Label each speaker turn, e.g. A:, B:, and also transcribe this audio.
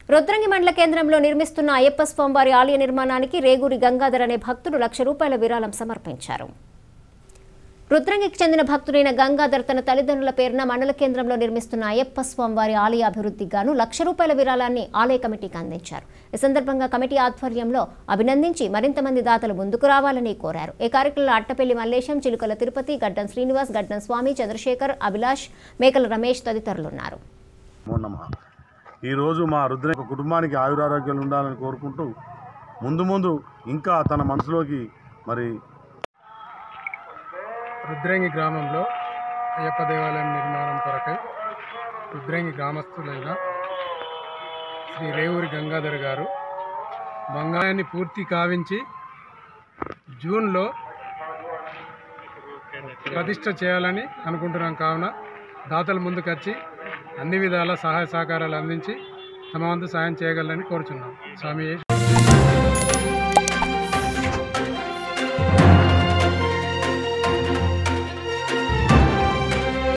A: రుద్రంగి మండల కేంద్రంలో నిర్మిస్తున్న అయ్యప్ప స్వామివారి ఆలయ నిర్మాణానికి రేగూరి గంగాధర్ అనే భక్తుడు లక్ష రూపాయల విరాళం సమర్పించారు రుద్రంగికి చెందిన భక్తుడైన గంగాధర్ తన తల్లిదండ్రుల పేరున మండల కేంద్రంలో నిర్మిస్తున్న అయ్యప్ప స్వామివారి ఆలయ అభివృద్ధికి గాను లక్ష రూపాయల విరాళాన్ని ఆలయ కమిటీకి అందించారు ఈ సందర్భంగా కమిటీ ఆధ్వర్యంలో అభినందించి మరింత మంది దాతలు ముందుకు రావాలని కోరారు ఈ కార్యక్రమంలో అట్టపల్లి మల్లేశం చిలుకల తిరుపతి గడ్డం శ్రీనివాస్ గడ్డం స్వామి చంద్రశేఖర్ అభిలాష్ మేకల రమేష్ తదితరులున్నారు
B: నమో నమః ఈరోజు మా రుద్ర యొక్క కుటుంబానికి ఆయురారోగ్యాలు ఉండాలని కోరుకుంటూ ముందు ముందు ఇంకా తన మనసులోకి మరి
C: రుద్రంగి గ్రామంలో అయ్యప్ప దేవాలయం నిర్మాణం కొరకై రుద్రంగి గ్రామస్తులైన శ్రీ రేవూరి గంగాధర్ గారు బంగాయాన్ని పూర్తి కావించి జూన్లో ప్రతిష్ట చేయాలని అనుకుంటున్నాం కావున దాతలు ముందుకొచ్చి అన్ని విధాల సహాయ సహకారాలు అందించి తమ వంతు సాయం చేయగలరని కోరుచున్నాం స్వామి